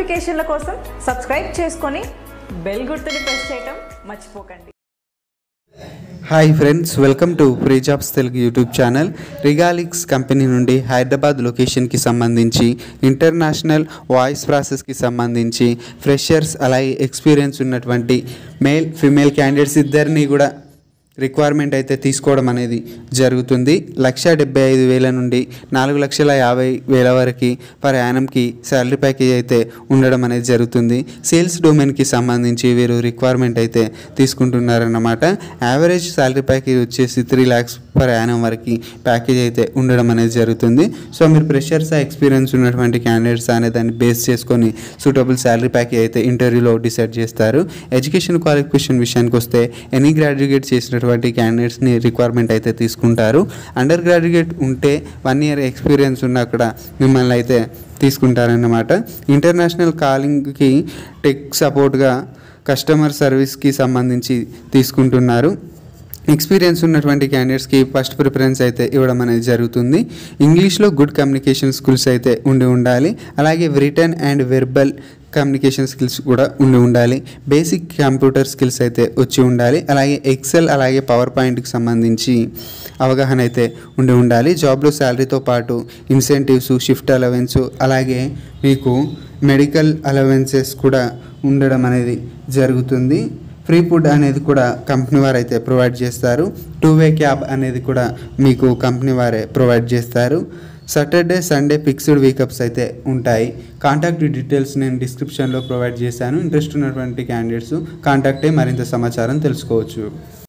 నోటిఫికేషన్ల కోసం సబ్స్క్రైబ్ చేసుకొని బెల్ గుర్తుని ప్రెస్ చేయటం మర్చిపోకండి hi friends welcome to free jobs Telugu YouTube channel Regalix company నుండి హైదరాబాద్ లొకేషన్కి సంబంధించి ఇంటర్నేషనల్ వాయిస్ ప్రాసెస్కి సంబంధించి ఫ్రెషర్స్ అలాగే ఎక్స్పీరియన్స్ ఉన్నటువంటి మేల్ ఫిమేల్ క్యాండిడేట్స్ ఇద్దరిని కూడా రిక్వైర్మెంట్ అయితే తీసుకోవడం అనేది జరుగుతుంది లక్ష డెబ్బై ఐదు వేల నుండి నాలుగు లక్షల యాభై వేల వరకు పర్ యానంకి శాలరీ ప్యాకేజ్ అయితే ఉండడం అనేది జరుగుతుంది సేల్స్ డొమైన్కి సంబంధించి వీరు రిక్వైర్మెంట్ అయితే తీసుకుంటున్నారన్నమాట యావరేజ్ శాలరీ ప్యాకేజ్ వచ్చేసి త్రీ ల్యాక్స్ పర్ యానం వరకు ప్యాకేజ్ అయితే ఉండడం అనేది జరుగుతుంది సో మీరు ప్రెషర్స్ ఎక్స్పీరియన్స్ ఉన్నటువంటి క్యాండిడేట్స్ అనే దాన్ని బేస్ చేసుకొని సూటబుల్ శాలరీ ప్యాకేజ్ అయితే ఇంటర్వ్యూలో డిసైడ్ చేస్తారు ఎడ్యుకేషన్ క్వాలిఫికేషన్ విషయానికి వస్తే ఎనీ గ్రాడ్యుయేట్ చేసినటువంటి క్యాండిడేట్స్ని రిక్వైర్మెంట్ అయితే తీసుకుంటారు అండర్ గ్రాడ్యుయేట్ ఉంటే వన్ ఇయర్ ఎక్స్పీరియన్స్ ఉన్నా కూడా మిమ్మల్ని అయితే తీసుకుంటారన్నమాట ఇంటర్నేషనల్ కాలింగ్కి టెక్ సపోర్ట్గా కస్టమర్ సర్వీస్కి సంబంధించి తీసుకుంటున్నారు ఎక్స్పీరియన్స్ ఉన్నటువంటి క్యాండిడేట్స్కి ఫస్ట్ ప్రిఫరెన్స్ అయితే ఇవ్వడం అనేది జరుగుతుంది ఇంగ్లీష్లో గుడ్ కమ్యూనికేషన్ స్కిల్స్ అయితే ఉండి ఉండాలి అలాగే written and verbal communication skills కూడా ఉండి ఉండాలి బేసిక్ కంప్యూటర్ స్కిల్స్ అయితే వచ్చి ఉండాలి అలాగే ఎక్సెల్ అలాగే పవర్ పాయింట్కి సంబంధించి అవగాహన అయితే ఉండి ఉండాలి జాబ్లో శాలరీతో పాటు ఇన్సెంటివ్స్ షిఫ్ట్ అలవెన్స్ అలాగే మీకు మెడికల్ అలవెన్సెస్ కూడా ఉండడం అనేది జరుగుతుంది ఫ్రీ ఫుడ్ అనేది కూడా కంపెనీ వారు అయితే ప్రొవైడ్ చేస్తారు టూ వే క్యాబ్ అనేది కూడా మీకు కంపెనీ వారే ప్రొవైడ్ చేస్తారు సాటర్డే సండే ఫిక్స్డ్ వీకప్స్ అయితే ఉంటాయి కాంటాక్ట్ డీటెయిల్స్ నేను డిస్క్రిప్షన్లో ప్రొవైడ్ చేశాను ఇంట్రెస్ట్ ఉన్నటువంటి క్యాండిడేట్స్ కాంటాక్ట్ అయ్యి మరింత సమాచారం తెలుసుకోవచ్చు